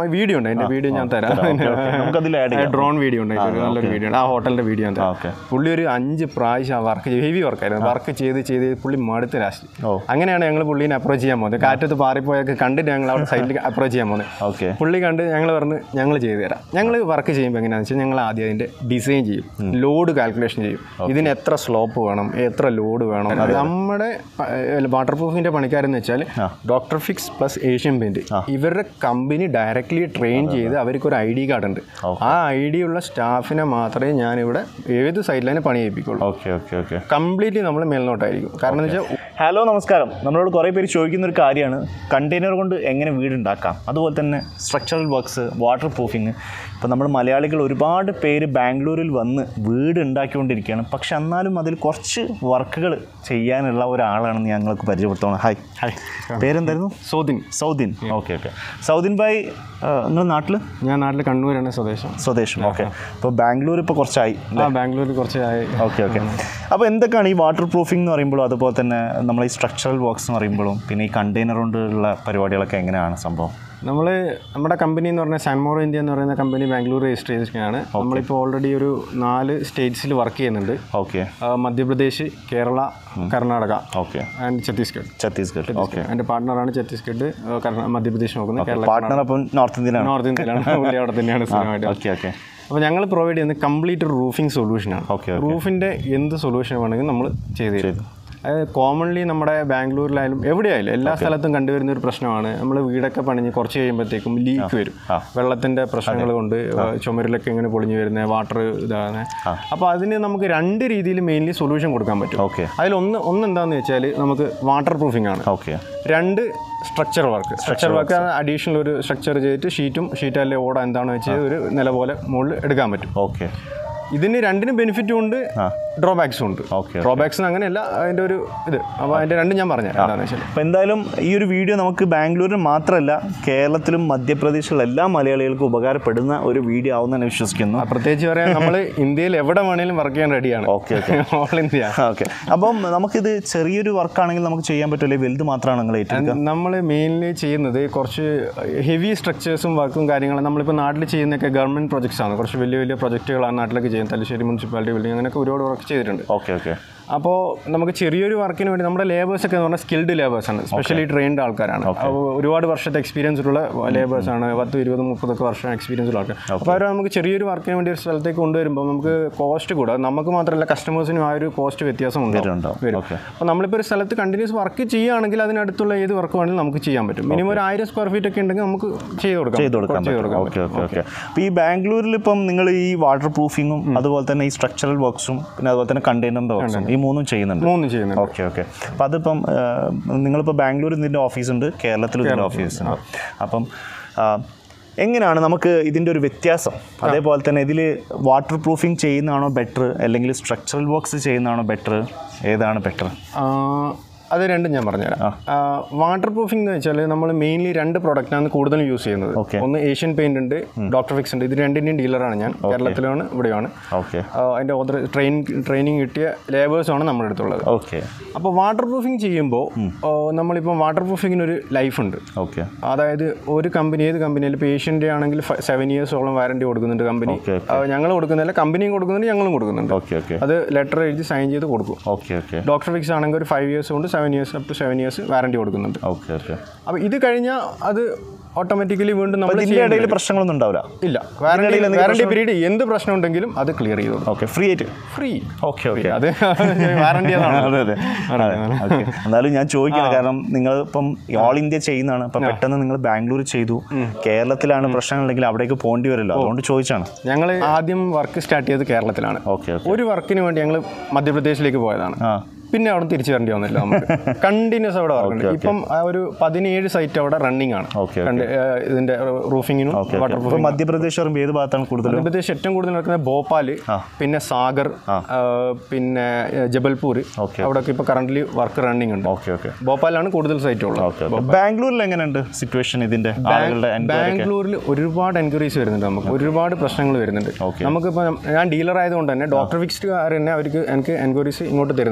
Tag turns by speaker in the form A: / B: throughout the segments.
A: Video ഉണ്ട് അതിന്റെ video ഞാൻ തരാം
B: നമുക്കതിൽ ആഡ് ചെയ്യാം
A: ഡ്രോൺ വീഡിയോ ഉണ്ട് അതിന്റെ ഒരു നല്ലൊരു വീഡിയോ ഉണ്ട് ആ ഹോട്ടലിന്റെ വീഡിയോ ഞാൻ തരാം
B: ഓക്കെ
A: പുള്ളി ഒരു അഞ്ച് പ്രാവശ്യം വർക്ക് ചെയ്ത് ഹെവി വർക്കായിരുന്നു വർക്ക് ചെയ്ത് ചെയ്ത് പുള്ളി മടുത്ത് ലാസ്റ്റ്
B: ഓ.
A: അങ്ങനെയാണ് ഞങ്ങൾ പുള്ളീനെ അപ്രോച്ച് ചെയ്യാൻ പോകുന്നത് കാറ്റത്ത് പാറിപ്പോയൊക്കെ കണ്ടിട്ട് ഞങ്ങൾ അവിടെ സൈഡിൽ അപ്രോച്ച് ചെയ്യാൻ പോകുന്നത്
B: ഓക്കെ
A: പുള്ളി കണ്ട് ഞങ്ങൾ പറഞ്ഞ് ഞങ്ങൾ ചെയ്തു തരാം ഞങ്ങൾ വർക്ക് ചെയ്യുമ്പോൾ എങ്ങനെയാണെന്ന് വെച്ചാൽ ഞങ്ങൾ ആദ്യം അതിൻ്റെ ഡിസൈൻ ചെയ്യും ലോഡ് കാൽക്കുലേഷൻ ചെയ്യും ഇതിന് എത്ര സ്ലോപ്പ് വേണം എത്ര ലോഡ് വേണം നമ്മുടെ വാട്ടർ പ്രൂഫിൻ്റെ പണിക്കാരെന്ന് വെച്ചാൽ doctor fix plus Asian paint ഇവരുടെ കമ്പനി ഡയറക്റ്റ്ലി ട്രെയിൻ ചെയ്ത് അവർക്ക് ഒരു ഐ ഡി കാർഡ് ഉണ്ട് ആ ഐ ഡി ഉള്ള സ്റ്റാഫിനെ മാത്രമേ ഞാനിവിടെ ഏത് സൈഡിലാണ് പണി ചെയ്യിപ്പിക്കുള്ളൂ
B: ഓക്കെ ഓക്കെ ഓക്കെ
A: കംപ്ലീറ്റ്ലി നമ്മൾ മേൽനോട്ടായിരിക്കും കാരണം എന്ന് വെച്ചാൽ
B: ഹലോ നമസ്കാരം നമ്മളോട് കുറേ പേര് ചോദിക്കുന്ന ഒരു കാര്യമാണ് കണ്ടെയ്നർ കൊണ്ട് എങ്ങനെ വീടുണ്ടാക്കാം അതുപോലെ തന്നെ സ്ട്രക്ചറൽ വർക്ക്സ് വാട്ടർ പ്രൂഫിങ് ഇപ്പോൾ നമ്മൾ മലയാളികൾ ഒരുപാട് പേര് ബാംഗ്ലൂരിൽ വന്ന് വീട് ഉണ്ടാക്കിക്കൊണ്ടിരിക്കുകയാണ് പക്ഷെ എന്നാലും അതിൽ കുറച്ച് വർക്കുകൾ ചെയ്യാനുള്ള ഒരാളാണെന്ന് ഞങ്ങൾക്ക് പരിചയപ്പെടുത്തണം ഹായ് ഹായ് പേരെന്തായിരുന്നു
A: സോദിൻ
B: സൗദിൻ ഓക്കെ ഓക്കെ സൗദിൻ ഭായ് നിങ്ങളുടെ നാട്ടിൽ
A: ഞാൻ നാട്ടിൽ കണ്ണൂരാണ് സ്വദേശം
B: സ്വദേശം ഓക്കെ ഇപ്പോൾ ബാംഗ്ലൂർ ഇപ്പോൾ കുറച്ചായി
A: ആ ബാംഗ്ലൂരിൽ കുറച്ച് ആയി
B: ഓക്കെ ഓക്കെ അപ്പോൾ എന്തൊക്കെയാണ് ഈ വാട്ടർ പ്രൂഫിംഗ് എന്ന് പറയുമ്പോഴും അതുപോലെ തന്നെ നമ്മൾ ഈ സ്ട്രക്ചറൽ വർക്ക്സ് എന്ന് പറയുമ്പോഴും പിന്നെ ഈ കണ്ടെയ്നർ കൊണ്ടുള്ള പരിപാടികളൊക്കെ എങ്ങനെയാണ് സംഭവം
A: നമ്മൾ നമ്മുടെ കമ്പനി എന്ന് പറഞ്ഞാൽ സാൻമോറോ ഇന്ത്യ എന്ന് പറയുന്ന കമ്പനി ബാംഗ്ലൂർ രജിസ്റ്റർ ചെയ്തിരിക്കുകയാണ് നമ്മളിപ്പോൾ ഓൾറെഡി ഒരു നാല് സ്റ്റേറ്റ്സിൽ വർക്ക് ചെയ്യുന്നുണ്ട്
B: ഓക്കെ
A: ആ, Madhya Pradesh Kerala Karnataka
B: okay
A: and Chhattisgarh
B: Chhattisgarh okay
A: എൻ്റെ പാർട്ട്ണറാണ് ഛത്തീസ്ഗഡ് ആ, കർണ- മധ്യപ്രദേശ് നോക്കുന്നത് കേരള
B: പാർട്ട്ണർ അപ്പം നോർത്ത് ഇന്ത്യയിലാണ്
A: നോർത്ത് ഇന്ത്യയിലാണ് പുള്ളി അവിടെ തന്നെയാണ് സ്ഥിരമായിട്ട്
B: ഓക്കെ ഓക്കെ
A: അപ്പോൾ ഞങ്ങൾ പ്രൊവൈഡ് ചെയ്യുന്നത് കംപ്ലീറ്റ് ഒരു റൂഫിംഗ് സൊല്യൂഷനാണ്
B: ഓക്കെ
A: റൂഫിൻ്റെ എന്ത് സൊല്യൂഷൻ വേണമെങ്കിലും നമ്മൾ ചെയ്തു തരും അതായത് കോമൺലി നമ്മുടെ ബാംഗ്ലൂരിലായാലും എവിടെയായാലും എല്ലാ സ്ഥലത്തും കണ്ടുവരുന്ന ഒരു പ്രശ്നമാണ് നമ്മൾ വീടൊക്കെ പണിഞ്ഞ് കുറച്ച് കഴിയുമ്പോഴത്തേക്കും ലീക്ക് വരും
B: ആ.
A: വെള്ളത്തിൻ്റെ പ്രശ്നങ്ങൾ കൊണ്ട് ചുമരിലൊക്കെ ഇങ്ങനെ പൊളിഞ്ഞു വരുന്നത് വാട്ടർ ഇതാണ് അപ്പോൾ അതിന് നമുക്ക് രണ്ട് രീതിയിൽ മെയിൻലി സൊല്യൂഷൻ കൊടുക്കാൻ പറ്റും
B: ഓക്കെ
A: അതിലൊന്ന് ഒന്ന് എന്താണെന്ന് വെച്ചാൽ നമുക്ക് വാട്ടർ പ്രൂഫിംഗ് ആണ്
B: ഓക്കെ
A: രണ്ട് structure work structure work additional ഒരു സ്ട്രക്ചർ ചെയ്തിട്ട് ഷീറ്റും ഷീറ്റ് അല്ലെ ഓട എന്താണെന്ന് വെച്ചാൽ ഒരു നില പോലെ മുകളിൽ എടുക്കാൻ പറ്റും
B: ഓക്കെ
A: ഇതിന് രണ്ടിനും ബെനിഫിറ്റും ഉണ്ട്
B: ആ.
A: ഡ്രോബാക്സും ഉണ്ട്
B: ഓക്കെ
A: ഡ്രോബാക്സ് അങ്ങനെയല്ല അതിൻ്റെ ഒരു ഇത് അപ്പോൾ അതിൻ്റെ രണ്ടും ഞാൻ പറഞ്ഞു എന്താണെന്ന് വെച്ചാൽ
B: അപ്പോൾ എന്തായാലും ഈ ഒരു വീഡിയോ നമുക്ക് ബാംഗ്ലൂരിൽ മാത്രമല്ല കേരളത്തിലും മധ്യപ്രദേശിലുള്ള എല്ലാ മലയാളികൾക്കും ഉപകാരപ്പെടുന്ന ഒരു വീഡിയോ ആവുമെന്ന് ഞാൻ വിശ്വസിക്കുന്നു
A: പ്രത്യേകിച്ച് പറയാൻ നമ്മൾ ഇന്ത്യയിൽ എവിടെ വേണേലും വർക്ക് ചെയ്യാൻ റെഡിയാണ്
B: okay okay
A: all India
B: okay അപ്പം നമുക്കിത് ചെറിയൊരു വർക്കാണെങ്കിൽ നമുക്ക് ചെയ്യാൻ പറ്റില്ല വലുത് മാത്രമാണ് നിങ്ങൾ ഏറ്റെടുക്കുക
A: നമ്മൾ മെയിൻലി ചെയ്യുന്നത് കുറച്ച് ഹെവി സ്ട്രക്ചേഴ്സും വർക്കും കാര്യങ്ങളും നമ്മളിപ്പോൾ നാട്ടിൽ ചെയ്യുന്നതൊക്കെ ഗവൺമെൻറ് പ്രൊജക്ട്സ് ആണ് കുറച്ച് വലിയ വലിയ പ്രൊജക്റ്റുകളാണ് നാട്ടിലൊക്കെ ചെയ്യുന്നത് തലശ്ശേരി മുനിസിപ്പാലിറ്റി ബിൽഡിംഗ് അങ്ങനെയൊക്കെ ഒരുപാട് വർക്ക് ചെയ്തിട്ടുണ്ട്
B: ഓക്കെ ഓക്കെ
A: അപ്പോൾ നമുക്ക് ചെറിയൊരു വർക്കിന് വേണ്ടി നമ്മുടെ ലേബേഴ്സ് ഒക്കെ എന്ന് പറഞ്ഞാൽ സ്കിൽഡ് ലേബേഴ്സ് ആണ് സ്പെഷ്യലി ട്രെയിൻഡ് ആൾക്കാരാണ് അപ്പോൾ ഒരുപാട് വർഷത്തെ എക്സ്പീരിയൻസ് ഉള്ള ലേബേഴ്സ് ആണ് പത്ത് ഇരുപത് മുപ്പതൊക്കെ വർഷം എക്സ്പീരിയൻസ് ഉള്ള ആൾക്കാർ അപ്പോൾ അവർ നമുക്ക് ചെറിയൊരു വർക്കിന് വേണ്ടി ഒരു സ്ഥലത്തേക്ക് കൊണ്ടുവരുമ്പോൾ നമുക്ക് കോസ്റ്റ് കൂടാ നമുക്ക് മാത്രമല്ല കസ്റ്റമേഴ്സിനും ആ ഒരു കോസ്റ്റ് വ്യത്യാസം ഉണ്ടാവും
B: ഉണ്ടാവും
A: വരും
B: ഓക്കെ
A: അപ്പോൾ നമ്മളിപ്പോൾ ഒരു സ്ഥലത്ത് കണ്ടിന്യൂസ് വർക്ക് ചെയ്യുകയാണെങ്കിൽ അതിനടുത്തുള്ള ഏത് വർക്ക് വേണമെങ്കിലും നമുക്ക് ചെയ്യാൻ പറ്റും മിനിമം ഒരു ആയിരം സ്ക്വയർ ഫീറ്റ് ഒക്കെ ഉണ്ടെങ്കിൽ നമുക്ക് ചെയ്ത് കൊടുക്കാം
B: ചെയ്ത് കൊടുക്കാൻ
A: ചെയ്ത്
B: പറ്റും
A: കൊടുക്കാം
B: ഓക്കെ ഓക്കെ ഓക്കെ അപ്പോൾ ഈ ബാംഗ്ലൂരിൽ ഇപ്പം നിങ്ങൾ ഈ വാട്ടർ പ്രൂഫിങ്ങും അതുപോലെ തന്നെ ഈ സ്ട്രക്ചറൽ വർക്ക്സും പിന്നെ അതുപോലെ തന്നെ കണ്ടെയ്നറിൻ്റെ വർക്ക്സും ഈ മൂന്നും ചെയ്യുന്നുണ്ട്
A: മൂന്ന് ചെയ്യുന്നുണ്ട്
B: ഓക്കെ ഓക്കെ അപ്പോൾ അതിപ്പം ആ, നിങ്ങളിപ്പോൾ ബാംഗ്ലൂരിൽ ഇതിൻ്റെ ഓഫീസുണ്ട് കേരളത്തിൽ ഇതിൻ്റെ ഓഫീസുണ്ട് അപ്പം ആ, എങ്ങനെയാണ് നമുക്ക് ഇതിൻ്റെ ഒരു വ്യത്യാസം അതേപോലെ തന്നെ ഇതിൽ വാട്ടർ പ്രൂഫിങ് ചെയ്യുന്നതാണോ ബെറ്റർ അല്ലെങ്കിൽ സ്ട്രക്ചറൽ വർക്ക്സ് ചെയ്യുന്നതാണോ ബെറ്റർ ഏതാണ് ബെറ്റർ
A: ആ, അത് രണ്ടും ഞാൻ പറഞ്ഞുതരാം വാട്ടർ പ്രൂഫിംഗ് എന്ന് വെച്ചാൽ നമ്മൾ മെയിൻലി രണ്ട് പ്രൊഡക്റ്റാണ് കൂടുതലും യൂസ് ചെയ്യുന്നത്
B: Okay.
A: ഒന്ന് ഏഷ്യൻ പെയിന്റ് ഉണ്ട് ഡോക്ടർ ഫിക്സ് ഉണ്ട് ഇത് രണ്ടിൻ്റെയും ഡീലറാണ് ഞാൻ കേരളത്തിലാണ് ഇവിടെയാണ്
B: ഓക്കെ
A: ആ, അതിൻ്റെ ഓതർ ട്രെയിൻ ട്രെയിനിങ് കിട്ടിയ ലേബേഴ്സാണ് നമ്മുടെ അടുത്തുള്ളത്
B: ഓക്കെ
A: അപ്പോൾ വാട്ടർ പ്രൂഫിംഗ് ചെയ്യുമ്പോൾ നമ്മളിപ്പോൾ വാട്ടർ പ്രൂഫിങ്ങിന് ഒരു ലൈഫ് ഉണ്ട്
B: ഓക്കെ
A: അതായത് ഒരു കമ്പനി ഏത് കമ്പനിയിൽ ഇപ്പോൾ ഏഷ്യൻ്റെ ആണെങ്കിൽ സെവൻ ഇയേഴ്സോളം വാറണ്ടി കൊടുക്കുന്നുണ്ട് കമ്പനി
B: Okay,
A: ഞങ്ങൾ കൊടുക്കുന്നില്ല കമ്പനിയും കൊടുക്കുന്നുണ്ട് ഞങ്ങളും കൊടുക്കുന്നുണ്ട്
B: ഓക്കെ ഓക്കെ
A: അത് ലെറ്റർ എഴുതി സൈൻ ചെയ്ത് കൊടുക്കും
B: ഓക്കെ ഓക്കെ
A: ഡോക്ടർ ഫിക്സ് ആണെങ്കിൽ ഒരു ഫൈവ് ഇയേഴ്സ് കൊണ്ട് seven years up to seven years warranty കൊടുക്കുന്നുണ്ട്
B: ഓക്കെ ഓക്കെ
A: അപ്പോൾ ഇത് കഴിഞ്ഞാൽ അത് ഓട്ടോമാറ്റിക്കലി വീണ്ടും നമ്മൾ
B: ഇതിൻ്റെ ഇടയിൽ പ്രശ്നങ്ങളൊന്നും ഉണ്ടാവില്ല
A: ഇല്ല വാറണ്ടി വാറണ്ടി പീരീഡ് എന്ത് പ്രശ്നം ഉണ്ടെങ്കിലും അത് ക്ലിയർ ചെയ്തു
B: ഓക്കെ ഫ്രീ ആയിട്ട്
A: ഫ്രീ
B: ഓക്കെ ഓക്കെ
A: അത് വാറണ്ടി അതാണ്
B: അതെ അതെ ഓക്കെ എന്നാലും ഞാൻ ചോദിക്കുന്നത് കാരണം നിങ്ങൾ ഇപ്പം ഓൾ ഇന്ത്യ ചെയ്യുന്നതാണ് അപ്പം പെട്ടെന്ന് നിങ്ങൾ ബാംഗ്ലൂർ ചെയ്തു കേരളത്തിലാണ് പ്രശ്നങ്ങളുണ്ടെങ്കിൽ അവിടേക്ക് പോകേണ്ടി വരുമല്ലോ അതുകൊണ്ട് ചോദിച്ചാണ്
A: ഞങ്ങൾ ആദ്യം വർക്ക് സ്റ്റാർട്ട് ചെയ്തത് കേരളത്തിലാണ്
B: ഓക്കെ ഓക്കെ
A: ഒരു വർക്കിന് വേണ്ടി ഞങ്ങൾ മധ്യപ്രദേശിലേക്ക് പോയതാണ്
B: ആ
A: പിന്നെ അവിടെ തിരിച്ചു വരേണ്ടി വന്നില്ല നമുക്ക് കണ്ടിന്യൂസ് അവിടെ വർക്കുണ്ട് ഇപ്പം ആ ഒരു പതിനേഴ് സൈറ്റ് അവിടെ റണ്ണിങ് ആണ്
B: ഓക്കെ
A: കണ്ട് ഏ, ഇതിന്റെ റൂഫിങ്ങിനും വാട്ടർ
B: ഇപ്പൊ മധ്യപ്രദേശ് പറയുമ്പോൾ ഏത് ഭാഗത്താണ് കൂടുതൽ
A: മധ്യപ്രദേശ് ഏറ്റവും കൂടുതൽ നടക്കുന്നത് ഭോപ്പാല് പിന്നെ സാഗർ ആ, പിന്നെ ഏ, ജബൽപൂർ
B: Okay.
A: അവിടെയൊക്കെ ഇപ്പോൾ കറന്റ് വർക്ക് റണ്ണിങ് ഉണ്ട്
B: ഓക്കെ ഓക്കെ
A: ഭോപ്പാലാണ് കൂടുതൽ സൈറ്റ് ഉള്ളത്
B: ഓക്കെ ബാംഗ്ലൂരിൽ എങ്ങനെയുണ്ട് സിറ്റുവേഷൻ ഇതിന്റെ ആളുകളുടെ enquiry ഒക്കെ?
A: ബാംഗ്ലൂരിൽ ഒരുപാട് എൻക്വയറീസ് വരുന്നുണ്ട് നമുക്ക് ഒരുപാട് പ്രശ്നങ്ങൾ വരുന്നുണ്ട്
B: Okay.
A: നമുക്കിപ്പോൾ ഞാൻ ഡീലർ ആയതുകൊണ്ട് തന്നെ ഡോക്ടർ ഫിക്സ്ഡ് കാർ തന്നെ അവർക്ക് എനിക്ക് എൻക്വയറീസ് ഇങ്ങോട്ട് തരുന്നുണ്ട്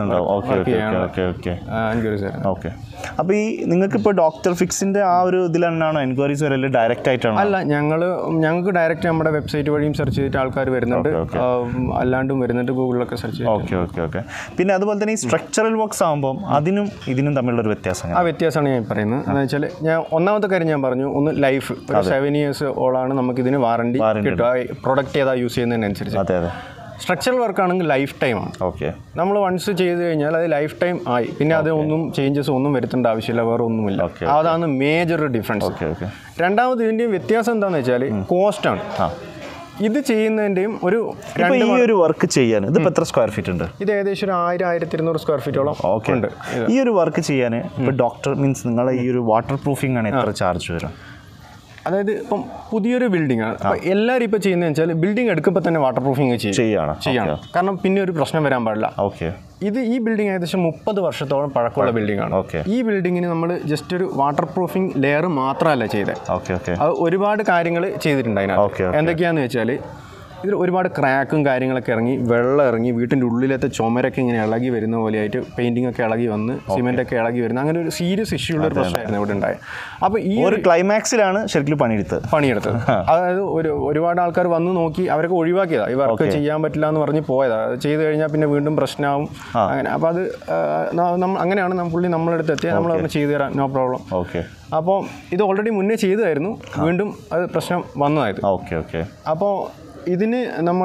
B: ഉണ്ടാവും okay okay okay okay
A: enquiries വരുന്നത്
B: ഓക്കെ അപ്പോൾ ഈ നിങ്ങൾക്കിപ്പോൾ ഡോക്ടർ ഫിക്സിൻ്റെ ആ ഒരു ഇതിൽ തന്നെയാണോ എൻക്വയറീസ് വരല് ഡയറക്റ്റ് ആയിട്ടാണോ
A: അല്ല ഞങ്ങൾ ഞങ്ങൾക്ക് ഡയറക്റ്റ് നമ്മുടെ വെബ്സൈറ്റ് വഴിയും സെർച്ച് ചെയ്തിട്ട് ആൾക്കാർ വരുന്നുണ്ട് ആ, അല്ലാണ്ടും വരുന്നുണ്ട് ഗൂഗിളിലൊക്കെ സെർച്ച് ചെയ്ത്
B: ഓക്കെ ഓക്കെ ഓക്കെ പിന്നെ അതുപോലെ തന്നെ ഈ സ്ട്രക്ചറൽ വർക്ക്സ് ആകുമ്പോൾ അതിനും ഇതിനും തമ്മിലുള്ള ഒരു വ്യത്യാസം
A: ആ വ്യത്യാസമാണ് ഞാൻ പറയുന്നത് എന്ന് വെച്ചാൽ ഞാൻ ഒന്നാമത്തെ കാര്യം ഞാൻ പറഞ്ഞു ഒന്ന് ലൈഫ് ഒരു സെവൻ ഇയേഴ്സ് ഓളാണ് നമുക്ക് ഇതിന് വാറണ്ടി കിട്ടുക പ്രൊഡക്റ്റ് ഏതാ യൂസ് ചെയ്യുന്നതിനനുസരിച്ച്
B: അതെ അതെ
A: സ്ട്രക്ചറൽ വർക്ക് ആണെങ്കിൽ ലൈഫ് ടൈം ആണ്
B: ഓക്കെ
A: നമ്മൾ വൺസ് ചെയ്ത് കഴിഞ്ഞാൽ അത് ലൈഫ് ടൈം ആയി പിന്നെ അത് ഒന്നും ചേഞ്ചസ് ഒന്നും വരുത്തേണ്ട ആവശ്യമില്ല വേറെ ഒന്നുമില്ല
B: Okay,
A: അതാണ് മേജർ ഡിഫറൻസ്
B: ഓക്കെ ഓക്കെ
A: രണ്ടാമത് ഇതിൻ്റെ വ്യത്യാസം എന്താണെന്ന് വെച്ചാൽ കോസ്റ്റാണ്
B: ആ
A: ഇത് ചെയ്യുന്നതിൻ്റെയും ഒരു
B: ഇപ്പോൾ ഈ ഒരു വർക്ക് ചെയ്യാൻ ഇതിപ്പോൾ എത്ര സ്ക്വയർ ഫീറ്റ് ഉണ്ട്
A: ഇത് ഏകദേശം ഒരു ആയിരം ആയിരത്തി ഇരുന്നൂറ് സ്ക്വയർ ഫീറ്റോളം
B: ഓക്കെ
A: ഉണ്ട്
B: ഈ ഒരു വർക്ക് ചെയ്യാൻ ഇപ്പോൾ ഡോക്ടർ മീൻസ് നിങ്ങളെ ഈ ഒരു വാട്ടർ പ്രൂഫിംഗ് ആണ് എത്ര ചാർജ് വരും
A: അതായത് ഇപ്പം പുതിയൊരു ബിൽഡിംഗ് ആണ് അപ്പം എല്ലാവരും ഇപ്പോൾ ചെയ്യുന്നത് വെച്ചാൽ ബിൽഡിംഗ് എടുക്കുമ്പോൾ തന്നെ വാട്ടർ പ്രൂഫിങ് ചെയ്യും
B: ചെയ്യാണ്
A: ചെയ്യണം കാരണം പിന്നെ ഒരു പ്രശ്നം വരാൻ പാടില്ല
B: ഓക്കെ
A: ഇത് ഈ ബിൽഡിംഗ് ഏകദേശം മുപ്പത് വർഷത്തോളം പഴക്കമുള്ള ബിൽഡിംഗ് ആണ്
B: ഓക്കെ
A: ഈ ബിൽഡിങ്ങിന് നമ്മൾ ജസ്റ്റ് ഒരു വാട്ടർ പ്രൂഫിംഗ് ലെയർ മാത്രമല്ല ചെയ്തത്
B: ഓക്കെ ഓക്കെ
A: അത് ഒരുപാട് കാര്യങ്ങൾ ചെയ്തിട്ടുണ്ട്
B: Okay,
A: അതിനകത്ത്
B: okay.
A: എന്തൊക്കെയാന്ന് വെച്ചാൽ ഇതിൽ ഒരുപാട് ക്രാക്കും കാര്യങ്ങളൊക്കെ ഇറങ്ങി വെള്ളം ഇറങ്ങി വീട്ടിൻ്റെ ഉള്ളിലത്തെ ചുമരൊക്കെ ഇങ്ങനെ ഇളകി വരുന്ന പോലെയായിട്ട് പെയിൻറ്റിംഗ് ഒക്കെ ഇളകി വന്ന് സിമെൻ്റ് ഒക്കെ ഇളകി വരുന്ന അങ്ങനെ ഒരു സീരിയസ് ഇഷ്യൂ ഉള്ള ഒരു പ്രശ്നമായിരുന്നു ഇവിടെ ഉണ്ടായത് അപ്പോൾ ഈ
B: ഒരു ക്ലൈമാക്സിലാണ് ശരിക്കും പണിയെടുത്തത്
A: പണിയെടുത്തത് അതായത് ഒരു ഒരുപാട് ആൾക്കാർ വന്ന് നോക്കി അവരൊക്കെ ഒഴിവാക്കിയതാണ് ഈ വർക്ക് ചെയ്യാൻ പറ്റില്ല എന്ന് പറഞ്ഞ് പോയതാണ് അത് ചെയ്ത് കഴിഞ്ഞാൽ പിന്നെ വീണ്ടും പ്രശ്നമാവും അങ്ങനെ അപ്പോൾ അത് ആ, ന- നമ്മ അങ്ങനെയാണ് നമ്മൾ പുള്ളി നമ്മളെടുത്ത് എത്തിയത് നമ്മൾ പറഞ്ഞ് ചെയ്തു തരാം നോ പ്രോബ്ലം
B: ഓക്കെ
A: അപ്പോൾ ഇത് ഓൾറെഡി മുന്നേ ചെയ്തതായിരുന്നു വീണ്ടും അത് പ്രശ്നം വന്നതായത്
B: ഓക്കെ ഓക്കെ
A: അപ്പോൾ ഇതിന് നമ്മൾ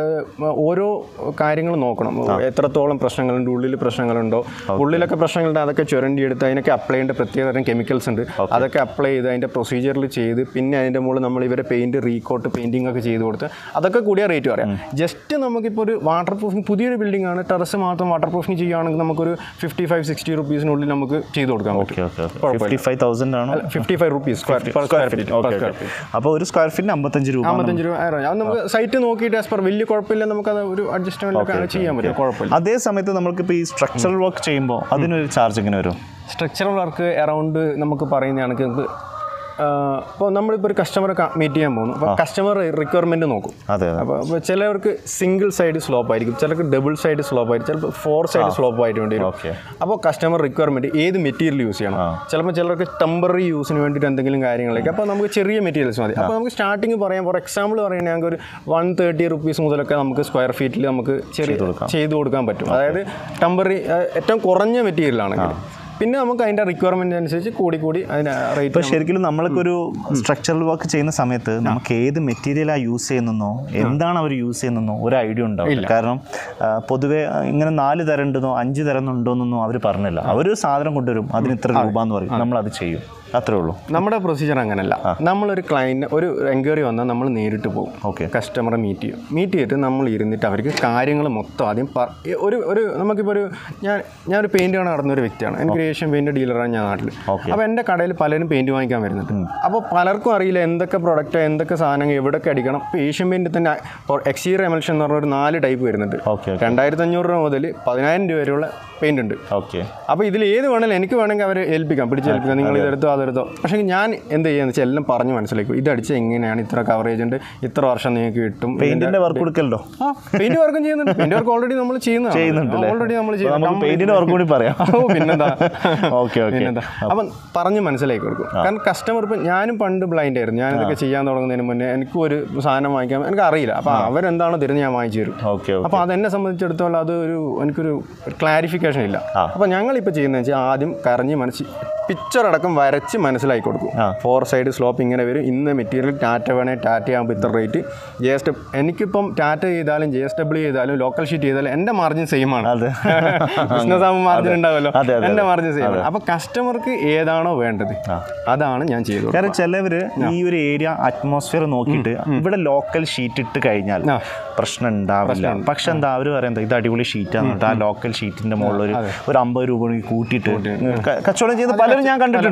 A: ഓരോ കാര്യങ്ങൾ നോക്കണം എത്രത്തോളം പ്രശ്നങ്ങളുണ്ട് ഉള്ളിൽ പ്രശ്നങ്ങളുണ്ടോ ഉള്ളിലൊക്കെ പ്രശ്നങ്ങളുണ്ട് അതൊക്കെ ചുരണ്ടിയെടുത്ത് അതിനൊക്കെ അപ്ലൈ ചെയ്യേണ്ട പ്രത്യേക തരം കെമിക്കൽസ് ഉണ്ട് അതൊക്കെ അപ്ലൈ ചെയ്ത് അതിൻ്റെ പ്രൊസീജിയറിൽ ചെയ്ത് പിന്നെ അതിൻ്റെ മുകളിൽ നമ്മൾ ഇവരെ പെയിൻറ്റ് റീകോട്ട് പെയിൻറ്റിംഗ് ഒക്കെ ചെയ്ത് കൊടുത്ത് അതൊക്കെ കൂടിയ റേറ്റ് പറയാം ജസ്റ്റ് നമുക്കിപ്പോൾ ഒരു വാട്ടർ പ്രൂഫിംഗ് പുതിയൊരു ബിൽഡിംഗ് ആണ് ടെറസ് മാത്രം വാട്ടർ പ്രൂഫിംഗ് ചെയ്യുകയാണെങ്കിൽ നമുക്കൊരു ഫിഫ്റ്റി ഫൈവ് സിക്സ്റ്റി റുപ്പീസിനുള്ളിൽ നമുക്ക് ചെയ്ത് കൊടുക്കാൻ പറ്റും
B: okay okay fifty five thousand ആണോ
A: fifty five rupees square square feet
B: okay okay അപ്പോൾ ഒരു സ്ക്വയർ ഫീറ്റിന് അമ്പത്തഞ്ച് രൂപ
A: അമ്പത്തഞ്ച് രൂപ ആയിരം അത് നമുക്ക് സൈറ്റ് നോക്കിയിട്ട് ആസ് പെർ വലിയ കുഴപ്പമില്ല നമുക്കത് ഒരു അഡ്ജസ്റ്റ്മെന്റ് ഒക്കെ ചെയ്യാൻ പറ്റും കുഴപ്പമില്ല
B: അതേ സമയത്ത് നമ്മൾക്കിപ്പോൾ ഈ സ്ട്രക്ചറൽ വർക്ക് ചെയ്യുമ്പോൾ അതിനൊരു ചാർജ് എങ്ങനെ വരും
A: സ്ട്രക്ചറൽ വർക്ക് അറൗണ്ട് നമുക്ക് പറയുന്ന കണക്ക് നമുക്ക് ഇപ്പോൾ നമ്മളിപ്പോൾ ഒരു കസ്റ്റമറെ മീറ്റ് ചെയ്യാൻ പോകുന്നു അപ്പോൾ കസ്റ്റമർ റിക്വയർമെൻറ്റ് നോക്കും
B: അതെ അതെ
A: അപ്പോൾ അപ്പോൾ ചിലവർക്ക് സിംഗിൾ സൈഡ് സ്ലോപ്പ് ആയിരിക്കും ചിലർക്ക് ഡബിൾ സൈഡ് സ്ലോപ്പ് ആയിരിക്കും ചിലപ്പോൾ ഫോർ സൈഡ് സ്ലോപ്പ് ആയിട്ട് വേണ്ടി വരും
B: ഓക്കെ
A: അപ്പോൾ കസ്റ്റമർ റിക്വയർമെൻറ്റ് ഏത് മെറ്റീരിയൽ യൂസ് ചെയ്യണം ചിലപ്പോൾ ചിലർക്ക് ടെമ്പററി യൂസിന് വേണ്ടിയിട്ട് എന്തെങ്കിലും കാര്യങ്ങളൊക്കെ അപ്പോൾ നമുക്ക് ചെറിയ മെറ്റീരിയൽസ് മതി അപ്പോൾ നമുക്ക് സ്റ്റാർട്ടിങ് പറയാം ഫോർ എക്സാമ്പിൾ പറയുകയാണെങ്കിൽ ഞങ്ങൾക്ക് ഒരു വൺ തേർട്ടി റുപ്പീസ് മുതലൊക്കെ നമുക്ക് സ്ക്വയർ ഫീറ്റിൽ നമുക്ക് ചെറിയ ചെയ്ത് കൊടുക്കാൻ പറ്റും അതായത് ടെമ്പററി ഏറ്റവും കുറഞ്ഞ മെറ്റീരിയൽ ആണെങ്കിൽ പിന്നെ നമുക്ക് അതിൻ്റെ റിക്വയർമെൻറ്റ് അനുസരിച്ച് കൂടി കൂടി അതിൻ്റെ റേറ്റ്
B: ഇപ്പോൾ ശരിക്കും നമ്മൾക്ക് ഒരു സ്ട്രക്ചറൽ വർക്ക് ചെയ്യുന്ന സമയത്ത് നമുക്ക് ഏത് മെറ്റീരിയലാണ് യൂസ് ചെയ്യുന്നോ എന്താണ് അവർ യൂസ് ചെയ്യുന്നോ ഒരു ഐഡിയ ഉണ്ടാവില്ല കാരണം ആ, പൊതുവെ ആ, ഇങ്ങനെ നാല് തരം ഉണ്ടെന്നോ അഞ്ച് തരം ഉണ്ടോന്നൊന്നും അവർ പറഞ്ഞില്ല അവർ സാധനം കൊണ്ടുവരും അതിന് ഇത്ര രൂപ എന്ന് പറയും നമ്മൾ അത് ചെയ്യും അത്രേ ഉള്ളൂ
A: നമ്മുടെ പ്രൊസീജിയർ അങ്ങനല്ല നമ്മളൊരു ക്ലയൻറ്റ് ഒരു എൻക്വയറി വന്നാൽ നമ്മൾ നേരിട്ട് പോകും
B: ഓക്കെ
A: കസ്റ്റമറെ മീറ്റ് ചെയ്യും മീറ്റ് ചെയ്തിട്ട് നമ്മൾ ഇരുന്നിട്ട് അവർക്ക് കാര്യങ്ങൾ മൊത്തം ആദ്യം പ- ഒരു ഒരു നമുക്കിപ്പോൾ ഒരു ഞാൻ ഞാനൊരു പെയിൻറ്റ് കാണാൻ നടന്ന ഒരു വ്യക്തിയാണ് എനിക്ക് ഏഷ്യൻ പെയിൻറ്റ് ഡീലറാണ് ഞാൻ നാട്ടിൽ
B: Okay.
A: അപ്പോൾ എൻ്റെ കടയിൽ പലരും പെയിൻറ്റ് വാങ്ങിക്കാൻ വരുന്നുണ്ട് അപ്പോൾ പലർക്കും അറിയില്ല എന്തൊക്കെ പ്രൊഡക്റ്റ് എന്തൊക്കെ സാധനങ്ങൾ എവിടെയൊക്കെ അടിക്കണം ഇപ്പോൾ ഏഷ്യൻ പെയിൻറ്റ് തന്നെ എക്സീർ എമൽഷൻ എന്ന് പറഞ്ഞ ഒരു നാല് ടൈപ്പ് വരുന്നുണ്ട്
B: ഓക്കെ
A: രണ്ടായിരത്തി അഞ്ഞൂറ് രൂപ മുതൽ പതിനായിരം രൂപ വരെയുള്ള പെയിൻ്റ് ഉണ്ട്
B: ഓക്കെ
A: അപ്പോൾ ഇതിൽ ഏത് വേണമെങ്കിലും എനിക്ക് വേണമെങ്കിൽ അവരെ ഏൽപ്പിക്കാം പിടിച്ചേൽപ്പിക്കാം നിങ്ങൾ ഇതെടുത്തോ അതെടുത്തോ പക്ഷേ ഞാൻ എന്ത് ചെയ്യാന്ന് വെച്ചാൽ എല്ലാം പറഞ്ഞ് മനസ്സിലാക്കും ഇത് അടിച്ച് എങ്ങനെയാണ് ഇത്ര കവറേജ് ഉണ്ട് ഇത്ര വർഷം നിങ്ങൾക്ക് കിട്ടും
B: പെയിന്റിന്റെ വർക്ക് കൊടുക്കലുണ്ടോ
A: ആ പെയിന്റ് വർക്കും ചെയ്യുന്നുണ്ട് പെയിന്റ് വർക്ക് ഓൾറെഡി നമ്മൾ
B: ചെയ്യുന്നുണ്ട് അല്ലേ?
A: ഓൾറെഡി നമ്മൾ
B: അപ്പോൾ നമുക്ക് പെയിന്റിന്റെ വർക്ക് കൂടി പറയാം
A: ഓ പിന്നെന്താ
B: ഓക്കെ ഓക്കെ
A: പിന്നെന്താ അപ്പം പറഞ്ഞ് മനസ്സിലാക്കി കൊടുക്കും കാരണം കസ്റ്റമർ ഇപ്പം ഞാനും പണ്ട് ബ്ലൈൻഡ് ആയിരുന്നു ഞാൻ ഇതൊക്കെ ചെയ്യാൻ തുടങ്ങുന്നതിന് മുന്നേ എനിക്കും ഒരു സാധനം വാങ്ങിക്കാൻ എനിക്ക് അറിയില്ല അപ്പോൾ അവരെന്താണോ തരുന്നത് ഞാൻ വാങ്ങിച്ചു തരും
B: ഓക്കെ ഓക്കെ
A: അപ്പോൾ അതെന്നെ സംബന്ധിച്ചിടത്തോളം അത് ഒരു എനിക്കൊരു ക്ലാരിഫിക്കേഷൻ ഇല്ല
B: ആ.
A: അപ്പോൾ ഞങ്ങളിപ്പോൾ ചെയ്യുന്നത് വെച്ചാൽ ആദ്യം കരഞ്ഞ് മനസ്സിൽ പിക്ചർ അടക്കം വരച്ച് മനസ്സിലാക്കി കൊടുക്കും
B: ആ.
A: ഫോർ സൈഡ് സ്ലോപ്പ് ഇങ്ങനെ വരും ഇന്ന മെറ്റീരിയൽ ടാറ്റ വേണേൽ ടാറ്റ ആകുമ്പോൾ ഇത്ര റേറ്റ് ജെ എസ് ഡബ്ല്യു എനിക്കിപ്പം ടാറ്റ ചെയ്താലും ജെ എസ് ഡബ്ല്യു ചെയ്താലും ലോക്കൽ ഷീറ്റ് ചെയ്താലും എൻ്റെ മാർജിൻ സെയിം ആണ്
B: അതെ
A: ബിസിനസ് ആകുമ്പോൾ മാർജിൻ ഉണ്ടാവുമല്ലോ
B: അതെ, അതെ,
A: എൻ്റെ മാർജിൻ സെയിം ആണ് അപ്പോൾ കസ്റ്റമർക്ക് ഏതാണോ വേണ്ടത് അതാണ് ഞാൻ ചെയ്തു കൊടുക്കുക.
B: കാരണം ചിലവര് ഈ ഒരു ഏരിയ അറ്റ്മോസ്ഫിയർ നോക്കിയിട്ട് ഇവിടെ ലോക്കൽ ഷീറ്റ് ഇട്ട് കഴിഞ്ഞാൽ
A: ആ.
B: പ്രശ്നം ഉണ്ടാവില്ല പക്ഷെ എന്താ അവർ പറയുന്നത് ഇത് അടിപൊളി ഷീറ്റാണ് കേട്ടോ ആ ലോക്കൽ ഷീറ്റിന്റെ മുകളിൽ ഒരു ഒരു അമ്പത് രൂപ കൂടി കൂട്ടിയിട്ട് ക- കച്ചവടം ചെയ്യുന്ന പലരും ഞാൻ കണ്ടിട്ടുണ്ട്
A: അതെ, ശരിയാ,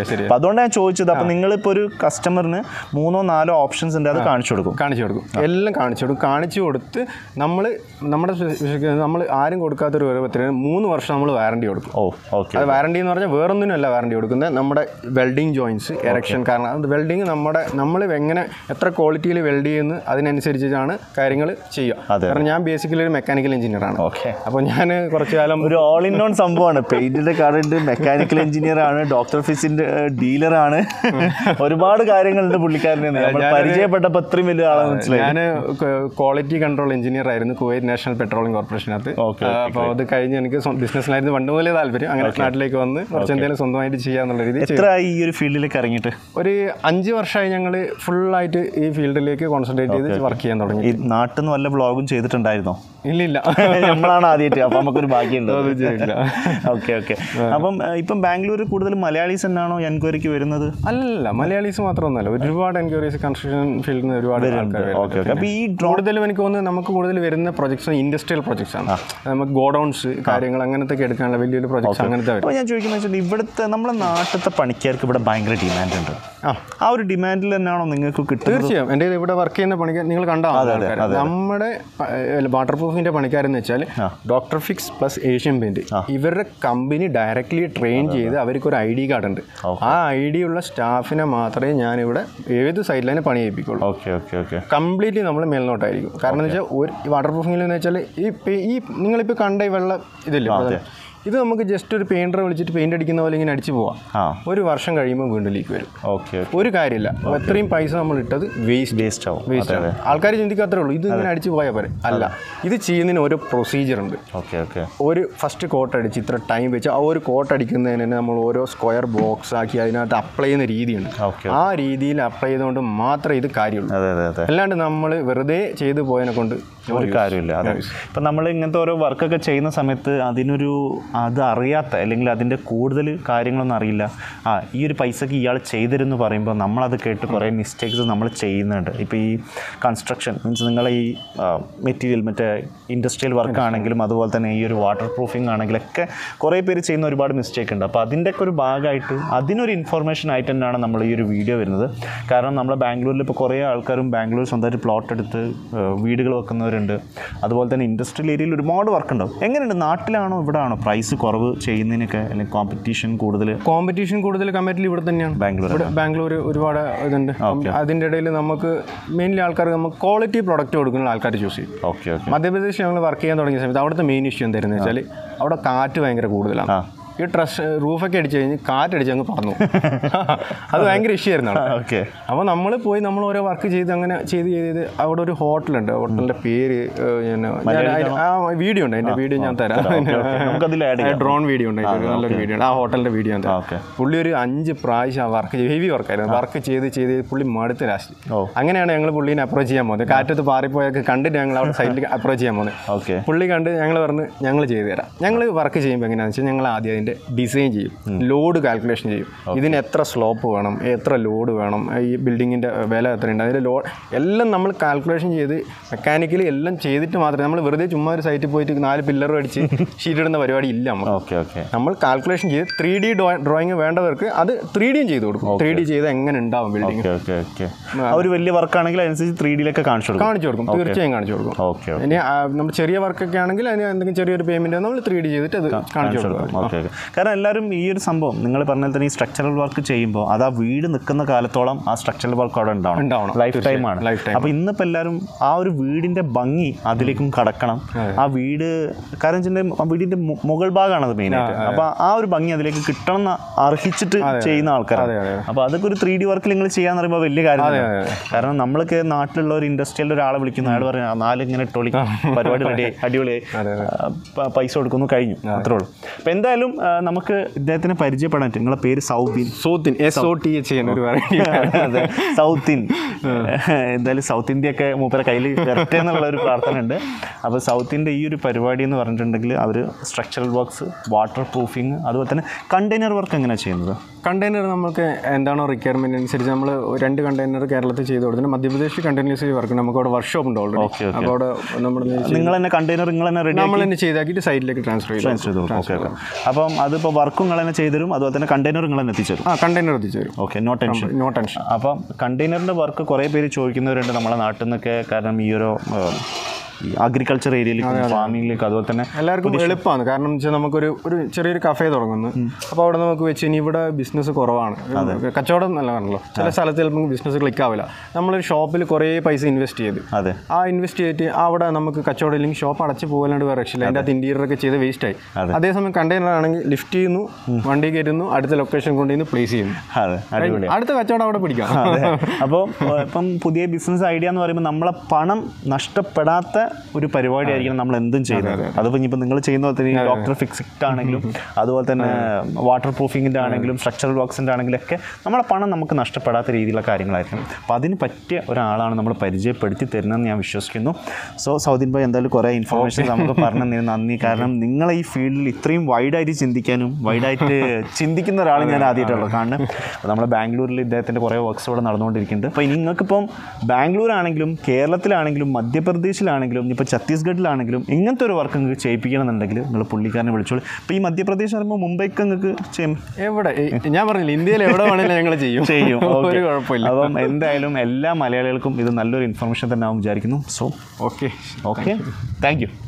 A: ശരിയാ.
B: അപ്പോൾ അതുകൊണ്ടാണ് ഞാൻ ചോദിച്ചത് അപ്പോൾ നിങ്ങളിപ്പോൾ ഒരു കസ്റ്റമറിന് മൂന്നോ നാലോ ഓപ്ഷൻസ് ഉണ്ട് അത് കാണിച്ചു കൊടുക്കും
A: കാണിച്ചു കൊടുക്കും എല്ലാം കാണിച്ചു കൊടുക്കും കാണിച്ചു കൊടുത്ത് നമ്മൾ നമ്മുടെ നമ്മൾ ആരും കൊടുക്കാത്തൊരു രൂപത്തിന് മൂന്ന് വർഷം നമ്മൾ വാറണ്ടി കൊടുക്കും
B: ഓ ഓക്കെ
A: അത് വാറണ്ടി എന്ന് പറഞ്ഞാൽ വേറൊന്നിനും അല്ല വാറണ്ടി കൊടുക്കുന്നത് നമ്മുടെ വെൽഡിങ് ജോയിൻസ് എറക്ഷൻ കാരണം അത് വെൽഡിങ് നമ്മുടെ നമ്മൾ എങ്ങനെ എത്ര ക്വാളിറ്റിയിൽ വെൽഡ് ചെയ്യുന്നു അതിനനുസരിച്ചിട്ടാണ് കാര്യങ്ങൾ ചെയ്യുക
B: അതെ.
A: കാരണം ഞാൻ ബേസിക്കലി ഒരു മെക്കാനിക്കൽ എഞ്ചിനീയർ ആണ്
B: ഓക്കെ
A: അപ്പോൾ ഞാൻ കുറച്ച് കാലം
B: ഒരു ഓൾ ഇൻ ഓൺ സംഭവമാണ് പെയിന്റിന്റെ കടയുണ്ട് മെക്കാനിക്കൽ എഞ്ചിനീയർ ആണ് ഡോക്ടർ ഫിസിന്റെ ഡീലറാണ് ഒരുപാട് കാര്യങ്ങളുണ്ട് പുള്ളിക്കാരനെ നമ്മൾ പരിചയപ്പെട്ടപ്പോൾ ഇത്രയും വലിയ ആളെ മനസ്സിലായി
A: ഞാൻ ക്വാളിറ്റി കൺട്രോൾ എഞ്ചിനീയർ ആയിരുന്നു കുവൈറ്റ് നാഷണൽ പെട്രോളിയം കോർപ്പറേഷനകത്ത്
B: Okay,
A: അപ്പോൾ അത് കഴിഞ്ഞ് എനിക്ക് ബിസിനസ്സിലായിരുന്നു പണ്ട് മുതലേ താല്പര്യം അങ്ങനെ നാട്ടിലേക്ക് വന്ന് കുറച്ച് എന്തെങ്കിലും സ്വന്തമായിട്ട് ചെയ്യാന്നുള്ള രീതിയിൽ
B: എത്ര ആയി ഈ ഒരു ഫീൽഡിലേക്ക് ഇറങ്ങിയിട്ട്
A: ഒരു അഞ്ച് വർഷമായി ഞങ്ങൾ ഫുള്ളായിട്ട് ഈ ഫീൽഡിലേക്ക് കോൺസെൻട്രേറ്റ് ചെയ്ത് വർക്ക് ചെയ്യാൻ തുടങ്ങി
B: ഈ നാട്ടിൽ നിന്ന് വല്ല വ്ളോഗും ചെയ്തിട്ടുണ്ടായിരുന്നോ
A: ഇല്ല ഇല്ല
B: നമ്മളാണ് ആദ്യമായിട്ട് അപ്പം നമുക്കൊരു ഭാഗ്യമുണ്ട്
A: അതൊന്നും ചെയ്തില്ല
B: ഓക്കെ ഓക്കെ അപ്പം ഏഹ്, ഇപ്പം ബാംഗ്ലൂർ കൂടുതൽ മലയാളീസ് തന്നെയാണോ എൻക്വയറിക്ക് വരുന്നത്
A: അല്ലല്ല മലയാളീസ് മാത്രമൊന്നുമല്ല ഒരുപാട് എൻക്വയറീസ് കൺസ്ട്രക്ഷൻ ഫീൽഡിൽ നിന്ന് ഒരുപാട് ആൾക്കാർ
B: ഓക്കെ ഓക്കെ അപ്പോൾ ഈ ഡ്രോ
A: കൂടുതലും എനിക്ക് തോന്നുന്നു നമുക്ക് കൂടുതൽ വരുന്ന പ്രൊജക്ട്സ് ഇൻഡസ്ട്രിയൽ പ്രൊജക്ട്സ് ആണ് നമുക്ക് ഗോഡൗൺസ് കാര്യങ്ങൾ അങ്ങനത്തെ ഒക്കെ എടുക്കാനുള്ള വലിയ വലിയ പ്രൊജക്ട്സ് അങ്ങനത്തെ വരും
B: അപ്പോൾ ഞാൻ ചോദിക്കുന്നത് വെച്ചാൽ ഇവിടുത്തെ നമ്മളെ നാട്ടിലത്തെ പണിക്കാർക്ക് ഇവിടെ ഭയങ്കര ഡിമാൻഡ് ഉണ്ട്
A: ആ.
B: ആ ഒരു ഡിമാൻഡിൽ തന്നെയാണോ നിങ്ങൾക്ക് കിട്ടുന്നത്
A: തീർച്ചയായും എൻ്റെ ഇവിടെ വർക്ക് ചെയ്യുന്ന പണിക്കാർ നിങ്ങൾ കണ്ടോ ആൾക്കാർ നമ്മുടെ വാട്ടർ പ്രൂഫിന്റെ പണിക്കാരെന്ന് വെച്ചാൽ doctor fix plus Asian paint ഇവരുടെ കമ്പനി ഡയറക്റ്റ്ലി ട്രെയിൻ ചെയ്ത് അവർക്ക് ഒരു ഐ ഡി കാർഡ് ഉണ്ട് ആ ഐ ഡി ഉള്ള സ്റ്റാഫിനെ മാത്രമേ ഞാനിവിടെ ഏത് സൈഡിലാണ് പണി ചെയ്യിപ്പിക്കുള്ളൂ
B: ഓക്കെ ഓക്കെ ഓക്കെ
A: കംപ്ലീറ്റ്ലി നമ്മൾ മേൽനോട്ടായിരിക്കും കാരണം എന്ന് വെച്ചാൽ ഒരു വാട്ടർ പ്രൂഫിംഗിൽ എന്ന് വെച്ചാൽ ഈ പെ- ഈ നിങ്ങളിപ്പോൾ കണ്ട ഈ വെള്ളം ഇതില്ലേ ഇത് നമുക്ക് ജസ്റ്റ് ഒരു പെയിൻറ്ററെ വിളിച്ചിട്ട് പെയിൻ്റ് അടിക്കുന്ന പോലെ ഇങ്ങനെ അടിച്ച് പോവാം
B: ആ
A: ഒരു വർഷം കഴിയുമ്പോൾ വീണ്ടും ലീക്ക് വരും
B: ഓക്കെ
A: ഒരു കാര്യമില്ല അത്രയും പൈസ നമ്മൾ ഇട്ടത് വേസ്റ്റ്
B: വേസ്റ്റ് ആവും
A: വേസ്റ്റ് ആണ് ആൾക്കാർ ചിന്തിക്കാത്രേ ഉള്ളൂ ഇത് ഇങ്ങനെ അടിച്ച് പോയാൽ പോരെ അല്ല ഇത് ചെയ്യുന്നതിന് ഓരോ പ്രൊസീജിയർ ഉണ്ട്
B: ഓക്കെ ഓക്കെ
A: ഒരു ഫസ്റ്റ് കോട്ട് അടിച്ച് ഇത്ര ടൈം വെച്ച് ആ ഒരു കോട്ട് അടിക്കുന്നതിന് തന്നെ നമ്മൾ ഓരോ സ്ക്വയർ ബോക്സ് ആക്കി അതിനകത്ത് അപ്ലൈ ചെയ്യുന്ന രീതിയുണ്ട്
B: ഓക്കെ
A: ആ രീതിയിൽ അപ്ലൈ ചെയ്തുകൊണ്ട് മാത്രമേ ഇത് കാര്യമുള്ളൂ
B: അതെ അതെ അതെ
A: അല്ലാണ്ട് നമ്മൾ വെറുതെ ചെയ്തു പോയതിനെ കൊണ്ട്
B: ഒരു കാര്യമില്ല അതെ ഇപ്പം നമ്മൾ ഇങ്ങനത്തെ ഓരോ വർക്കൊക്കെ ചെയ്യുന്ന സമയത്ത് അതിനൊരു അത് അറിയാത്ത അല്ലെങ്കിൽ അതിൻ്റെ കൂടുതൽ കാര്യങ്ങളൊന്നും അറിയില്ല ആ ഈ ഒരു പൈസക്ക് ഇയാൾ ചെയ്തിരുന്നു പറയുമ്പോൾ നമ്മളത് കേട്ട് കുറേ മിസ്റ്റേക്സ് നമ്മൾ ചെയ്യുന്നുണ്ട് ഇപ്പോൾ ഈ കൺസ്ട്രക്ഷൻ മീൻസ് നിങ്ങൾ ഈ മെറ്റീരിയൽ മറ്റേ ഇൻഡസ്ട്രിയൽ വർക്ക് ആണെങ്കിലും അതുപോലെ തന്നെ ഈ ഒരു വാട്ടർ പ്രൂഫിംഗ് ആണെങ്കിലൊക്കെ കുറേ പേര് ചെയ്യുന്ന ഒരുപാട് മിസ്റ്റേക്ക് ഉണ്ട് അപ്പോൾ അതിൻ്റെയൊക്കെ ഒരു ഭാഗമായിട്ട് അതിനൊരു ഇൻഫർമേഷൻ ആയിട്ട് തന്നെയാണ് നമ്മൾ ഈ ഒരു വീഡിയോ വരുന്നത് കാരണം നമ്മുടെ ബാംഗ്ലൂരിൽ ഇപ്പോൾ കുറേ ആൾക്കാരും ബാംഗ്ലൂർ സ്വന്തമായിട്ട് പ്ലോട്ട് എടുത്ത് ഏഹ്, വീടുകൾ വെക്കുന്നവരുണ്ട് അതുപോലെ തന്നെ ഇൻഡസ്ട്രിയൽ ഏരിയയിൽ ഒരുപാട് വർക്ക് ഉണ്ടാവും എങ്ങനെയുണ്ട് നാട്ടിലാണോ ഇവിടെ ആണോ പ്രൈസ് കുറവ് ചെയ്യുന്നതിനൊക്കെ അല്ലെങ്കിൽ കോമ്പറ്റീഷൻ കൂടുതൽ
A: കോമ്പറ്റീഷൻ കൂടുതൽ കമ്പാരിറ്റീവ് ഇവിടെ തന്നെയാണ്
B: ബാംഗ്ലൂർ
A: ഇവിടെ ബാംഗ്ലൂർ ഒരുപാട് ഇതുണ്ട് അതിൻ്റെ ഇടയിൽ നമുക്ക് മെയിൻലി ആൾക്കാർ നമുക്ക് ക്വാളിറ്റി പ്രൊഡക്റ്റ് കൊടുക്കുന്ന ആൾക്കാർ ചൂസ് ചെയ്യും
B: ഓക്കെ ഓക്കെ
A: മധ്യപ്രദേശിൽ ഞങ്ങൾ വർക്ക് ചെയ്യാൻ തുടങ്ങിയ സമയത്ത് അവിടുത്തെ മെയിൻ ഇഷ്യൂ എന്തായിരുന്നു വെച്ചാൽ അവിടെ കാറ്റ് ഭയങ്കര കൂടുതലാണ്
B: ആ.
A: ഈ ട്രസ് റൂഫൊക്കെ അടിച്ച് കഴിഞ്ഞ് കാറ്റടിച്ച് അങ്ങ് പറന്നു അത് ഭയങ്കര ഇഷ്യൂ ആയിരുന്നു അവിടെ.
B: ഓക്കെ
A: അപ്പോൾ നമ്മൾ പോയി നമ്മൾ ഓരോ വർക്ക് ചെയ്ത് അങ്ങനെ ചെയ്ത് ചെയ്ത് അവിടെ ഒരു ഹോട്ടലുണ്ട് ഹോട്ടലിൻ്റെ പേര് ഏഹ്, പിന്നെ ഞാൻ അതിന്റെ- ആ വീഡിയോ ഉണ്ട് അതിൻ്റെ വീഡിയോ ഞാൻ തരാം
B: നമുക്കതിൽ ആഡ് ചെയ്യാം
A: ഡ്രോൺ വീഡിയോ ഉണ്ട് അതിന്റെ ഒരു നല്ലൊരു വീഡിയോ ഉണ്ട് ആ ഹോട്ടലിൻ്റെ വീഡിയോ ഞാൻ തരാം
B: ഓക്കെ
A: പുള്ളി ഒരു അഞ്ച് പ്രാവശ്യം വർക്ക് ചെയ്ത് ഹെവി വർക്കായിരുന്നു വർക്ക് ചെയ്ത് ചെയ്ത് ചെയ്ത് പുള്ളി മടുത്ത് ലാസ്റ്റ്
B: ഓ.
A: അങ്ങനെയാണ് ഞങ്ങൾ പുള്ളീനെ അപ്രോച്ച് ചെയ്യാൻ പോകുന്നത് കാറ്റത്ത് പാറിപ്പോയൊക്കെ കണ്ടിട്ട് ഞങ്ങൾ അവിടെ സൈഡിൽ അപ്രോച്ച് ചെയ്യാൻ പോകുന്നത്
B: ഓക്കെ
A: പുള്ളി കണ്ട് ഞങ്ങൾ പറഞ്ഞ് ഞങ്ങൾ ചെയ്തു തരാം ഞങ്ങൾ വർക്ക് ചെയ്യുമ്പോൾ എങ്ങനെയാണെന്ന് വെച്ചാൽ ഞങ്ങൾ ആദ്യം അതിൻ്റെ ഡിസൈൻ ചെയ്യും ലോഡ് കാൽക്കുലേഷൻ ചെയ്യും ഇതിന് എത്ര സ്ലോപ്പ് വേണം എത്ര ലോഡ് വേണം ഈ ബിൽഡിങ്ങിൻ്റെ വില എത്രയുണ്ട് അതിൻ്റെ ലോഡ് എല്ലാം നമ്മൾ കാൽക്കുലേഷൻ ചെയ്ത് മെക്കാനിക്കലി എല്ലാം ചെയ്തിട്ട് മാത്രമേ നമ്മൾ വെറുതെ ചുമ്മാ ഒരു സൈറ്റിൽ പോയിട്ട് നാല് പില്ലറും അടിച്ച് ഷീറ്റ് ഇടുന്ന പരിപാടി ഇല്ല നമുക്ക്
B: ഓക്കെ ഓക്കെ
A: നമ്മൾ കാൽക്കുലേഷൻ ചെയ്ത് ത്രീ ഡി ഡ്രോയിങ് വേണ്ടവർക്ക് അത് ത്രീ ഡിയും ചെയ്ത് കൊടുക്കും ത്രീ ഡി ചെയ്ത് എങ്ങനെ ഉണ്ടാവും ബിൽഡിംഗ്
B: ഓക്കെ ഓക്കെ ഓക്കെ ആ ഒരു വലിയ വർക്കാണെങ്കിൽ അതിനനുസരിച്ച് ത്രീ ഡിയിലൊക്കെ കാണിച്ചു കൊടുക്കും
A: കാണിച്ചു കൊടുക്കും തീർച്ചയായും കാണിച്ചു കൊടുക്കും
B: ഓക്കെ
A: ഇനി ആ, നമ്മൾ ചെറിയ വർക്കൊക്കെ ആണെങ്കിൽ അതിന് എന്തെങ്കിലും ചെറിയൊരു പേയ്മെൻറ്റ് നമ്മൾ ത്രീ ഡി ചെയ്തിട്ട് അത് കാണിച്ചു കൊടുക്കും
B: ഓക്കെ ഓക്കെ കാരണം എല്ലാവരും ഈ ഒരു സംഭവം നിങ്ങൾ പറഞ്ഞാൽ തന്നെ ഈ സ്ട്രക്ചറൽ വർക്ക് ചെയ്യുമ്പോൾ അത് ആ വീട് നിൽക്കുന്ന കാലത്തോളം ആ സ്ട്രക്ചറൽ വർക്ക് അവിടെ ഉണ്ടാവണം
A: ഉണ്ടാവണം.
B: ലൈഫ് ടൈം ആണ്
A: ലൈഫ് ടൈം
B: അപ്പോൾ ഇന്നിപ്പോൾ എല്ലാവരും ആ ഒരു വീടിൻ്റെ ഭംഗി അതിലേക്കും കടക്കണം ആ വീട് കാരണം വെച്ചിട്ടുണ്ടെങ്കിൽ ആ വീടിൻ്റെ മു- മുകൾ ഭാഗമാണ് അത് മെയിനായിട്ട് അപ്പോൾ ആ ഒരു ഭംഗി അതിലേക്ക് കിട്ടണം എന്ന് അർഹിച്ചിട്ട് ചെയ്യുന്ന ആൾക്കാരാണ്
A: അതെ, അതെ.
B: അപ്പോൾ അതൊക്കെ ഒരു ത്രീ ഡി വർക്കിൽ നിങ്ങൾ ചെയ്യാന്ന് പറയുമ്പോൾ വലിയ കാര്യം
A: അതെ,
B: തന്നെയാണ്.
A: അതെ.
B: കാരണം നമ്മളൊക്കെ നാട്ടിലുള്ള ഒരു ഇൻഡസ്ട്രിയിൽ ഒരാളെ വിളിക്കുന്നു അയാൾ പറയാം "ആ, നാല് ഇങ്ങനെ ഇട്ടോളി പരിപാടി റെഡി അടിപൊളിയായി ആ, പ- പൈസ കൊടുക്കുന്നു കഴിഞ്ഞു അത്രേ ഉള്ളൂ അപ്പം എന്തായാലും ആ, നമുക്ക് ഇദ്ദേഹത്തിനെ പരിചയപ്പെടാൻ പറ്റും നിങ്ങളെ പേര് സൗബിൻ
A: സോത്തിൻ എസ് ഒ ടി എച്ച് ചെയ്യുന്ന ഒരു വെറൈറ്റി
B: അതെ സൗത്ത് ഇന്ത്യ എന്തായാലും സൗത്ത് ഇന്ത്യ ഒക്കെ മൂപ്പരെ കയ്യിൽ വരട്ടെ എന്നുള്ള ഒരു പ്രാർത്ഥന ഉണ്ട് അപ്പോൾ സൗത്ത് ഇന്ത്യ ഈ ഒരു പരിപാടി എന്ന് പറഞ്ഞിട്ടുണ്ടെങ്കിൽ അവർ സ്ട്രക്ചറൽ വർക്ക്സ് വാട്ടർ പ്രൂഫിങ് അതുപോലെ തന്നെ കണ്ടെയ്നർ വർക്ക് എങ്ങനെയാണ് ചെയ്യുന്നത്
A: കണ്ടെയ്നർ നമുക്ക് എന്താണോ റിക്വയർമെന്റ് അനുസരിച്ച് നമ്മൾ രണ്ട് കണ്ടെയ്നർ കേരളത്തിൽ ചെയ്ത് കൊടുത്തിട്ട് മധ്യപ്രദേശിൽ കണ്ടിന്യൂസ്ലി വർക്ക് നമുക്ക് അവിടെ വർക്ക്ഷോപ്പ് ഉണ്ട് ഓൾറെഡി
B: Okay, okay.
A: അപ്പോൾ അവിടെ നമ്മൾ
B: നിങ്ങൾ തന്നെ കണ്ടെയ്നർ നിങ്ങൾ തന്നെ റെഡി
A: നമ്മൾ തന്നെ ചെയ്താക്കിയിട്ട് സൈഡിലേക്ക് ട്രാൻസ്ഫർ ചെയ്തു
B: ചെയ്തു ഓക്കെ ഓക്കെ അപ്പം അപ്പം അതിപ്പോൾ വർക്കും നിങ്ങൾ തന്നെ ചെയ്തുതരും അതുപോലെ തന്നെ കണ്ടെയ്നർ നിങ്ങൾ തന്നെ എത്തിച്ചേരും
A: ആ കണ്ടെയ്നർ എത്തിച്ചു തരും
B: okay no tension
A: no tension
B: അപ്പം കണ്ടെയ്നറിൻ്റെ വർക്ക് കുറേ പേര് ചോദിക്കുന്നവരുണ്ട് നമ്മളെ നാട്ടിൽ നിന്നൊക്കെ കാരണം ഈ ഒരു അഗ്രികൾച്ചർ ഏരിയയിലേക്കും ഫാമിങ്ങിലേക്കും അതുപോലെ തന്നെ
A: എല്ലാവർക്കും എളുപ്പമാണ് കാരണം എന്ന് വെച്ചാൽ നമുക്കൊരു ഒരു ചെറിയൊരു കഫേ തുടങ്ങുന്നു അപ്പോൾ അവിടെ നമുക്ക് വെച്ച് ഇനി ഇവിടെ ബിസിനസ് കുറവാണ് കച്ചവടം നല്ലതാണല്ലോ ചില സ്ഥലത്ത് ചിലപ്പോൾ ബിസിനസ് ക്ലിക്ക് ആവില്ല നമ്മളൊരു ഷോപ്പിൽ കുറേ പൈസ ഇൻവെസ്റ്റ് ചെയ്ത്
B: അതെ
A: ആ ഇൻവെസ്റ്റ് ചെയ്തിട്ട് അവിടെ നമുക്ക് കച്ചവടം ഇല്ലെങ്കിൽ ഷോപ്പ് അടച്ച് പോകാനായിട്ട് വേറെ രക്ഷയില്ല അതിൻ്റെ അകത്ത് ഇന്റീരിയർ ഒക്കെ ചെയ്ത് വേസ്റ്റ് ആയി അതേസമയം കണ്ടെയ്നർ ആണെങ്കിൽ ലിഫ്റ്റ് ചെയ്യുന്നു വണ്ടി കയറ്റുന്നു അടുത്ത ലൊക്കേഷൻ കൊണ്ടുവന്ന് പ്ലേസ് ചെയ്യുന്നു
B: അതെ അടിപൊളി
A: അടുത്ത കച്ചവടം അവിടെ പിടിക്കാം
B: അപ്പോൾ ഇപ്പം പുതിയ ബിസിനസ് ഐഡിയ എന്ന് പറയുമ്പോൾ നമ്മളെ പണം നഷ്ടപ്പെടാത്ത ഒരു പരിപാടിയായിരിക്കണം നമ്മൾ എന്തും ചെയ്യുന്നത് അതിപ്പോൾ ഇനിയിപ്പോൾ നിങ്ങൾ ചെയ്യുന്ന പോലെ തന്നെ ഡോക്ടർ ഫിക്സിക്ട് ആണെങ്കിലും അതുപോലെ തന്നെ വാട്ടർ പ്രൂഫിങ്ങിൻ്റെ ആണെങ്കിലും സ്ട്രക്ചറൽ വർക്സിൻ്റെ ആണെങ്കിലും ഒക്കെ നമ്മളെ പണം നമുക്ക് നഷ്ടപ്പെടാത്ത രീതിയിലുള്ള കാര്യങ്ങളായിരിക്കണം അപ്പോൾ അതിന് പറ്റിയ ഒരാളാണ് നമ്മൾ പരിചയപ്പെടുത്തി തരുന്നതെന്ന് ഞാൻ വിശ്വസിക്കുന്നു സോ സൗദിൻ ഭായ് എന്തായാലും കുറേ ഇൻഫർമേഷൻ നമുക്ക് പറഞ്ഞു തന്നതിന് നന്ദി കാരണം നിങ്ങൾ ഈ ഫീൽഡിൽ ഇത്രയും വൈഡായിട്ട് ചിന്തിക്കാനും വൈഡായിട്ട് ചിന്തിക്കുന്ന ഒരാൾ ഞാൻ ആദ്യമായിട്ടുള്ളത് കാരണം അപ്പോൾ നമ്മുടെ ബാംഗ്ലൂരിൽ ഇദ്ദേഹത്തിൻ്റെ കുറേ വർക്ക്സ് ഇവിടെ നടന്നുകൊണ്ടിരിക്കുന്നുണ്ട് അപ്പോൾ ഇനി നിങ്ങൾക്കിപ്പം ബാംഗ്ലൂരാണെങ്കിലും കേരളത്തിലാണെങ്കിലും മധ്യപ്രദേശിലാണെങ്കിലും ഇപ്പോൾ ഛത്തീസ്ഗഡിലാണെങ്കിലും ഇങ്ങനത്തെ ഒരു വർക്ക് നിങ്ങൾക്ക് ചെയ്യിപ്പിക്കണമെന്നുണ്ടെങ്കിൽ നിങ്ങൾ പുള്ളിക്കാരനെ വിളിച്ചോളൂ ഇപ്പോൾ ഈ മധ്യപ്രദേശ് പറയുമ്പോൾ മുംബൈക്ക് നിങ്ങൾക്ക് ചെയ്യും
A: എവിടെ ഈ- ഞാൻ പറഞ്ഞില്ല ഇന്ത്യയിൽ എവിടെ വേണമെങ്കിലും ഞങ്ങൾ ചെയ്യും
B: ചെയ്യും
A: ഒരു കുഴപ്പമില്ല
B: അപ്പം എന്തായാലും എല്ലാ മലയാളികൾക്കും ഇത് നല്ലൊരു ഇൻഫർമേഷൻ തന്നെ ആവും വിചാരിക്കുന്നു so
A: okay
B: okay thank U